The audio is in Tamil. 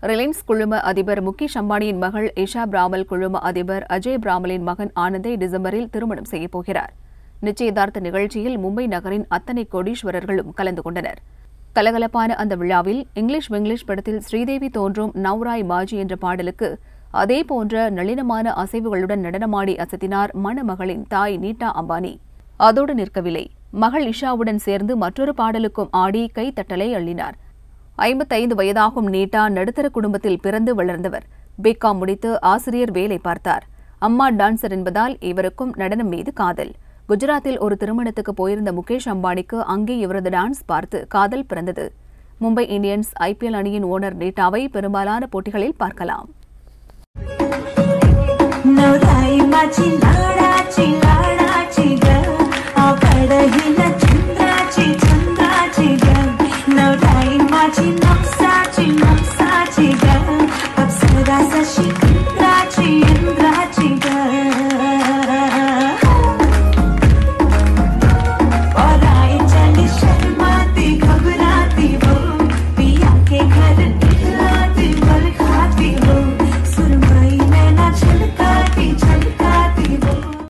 ரிலையன்ஸ் குழும அதிபர் முகேஷ் அம்பானியின் மகள் இஷா பிராமல் குழும அதிபர் அஜய் பிராமலின் மகன் ஆனந்தை டிசம்பரில் திருமணம் செய்யப் போகிறார் நிச்சயதார்த்த நிகழ்ச்சியில் மும்பை நகரின் அத்தனை கோடீஸ்வரர்களும் கலந்து கொண்டனர் கலகலப்பான அந்த விழாவில் இங்கிலீஷ் விங்கிலீஷ் படத்தில் ஸ்ரீதேவி தோன்றும் நவ்ராய் மாஜி என்ற பாடலுக்கு அதே போன்ற நளினமான அசைவுகளுடன் நடனமாடி அசத்தினார் மணமகளின் தாய் நீட்டா அம்பானி அதோடு நிற்கவில்லை மகள் இஷாவுடன் சேர்ந்து மற்றொரு பாடலுக்கும் ஆடி கைத்தட்டலை அள்ளினார் ஐம்பத்தைந்து வயதாகும் நீட்டா நடுத்தர குடும்பத்தில் பிறந்து வளர்ந்தவர் பிகாம் முடித்து ஆசிரியர் வேலை பார்த்தார் அம்மா டான்சர் என்பதால் இவருக்கும் நடனம் மீது காதல் குஜராத்தில் ஒரு திருமணத்துக்கு போயிருந்த முகேஷ் அம்பானிக்கு அங்கே இவரது டான்ஸ் பார்த்து காதல் பிறந்தது மும்பை இந்தியன்ஸ் ஐபிஎல் அணியின் ஓனர் நீட்டாவை பெரும்பாலான போட்டிகளில் பார்க்கலாம் नवराई माझी लाडाची लाडाची ग आवड ही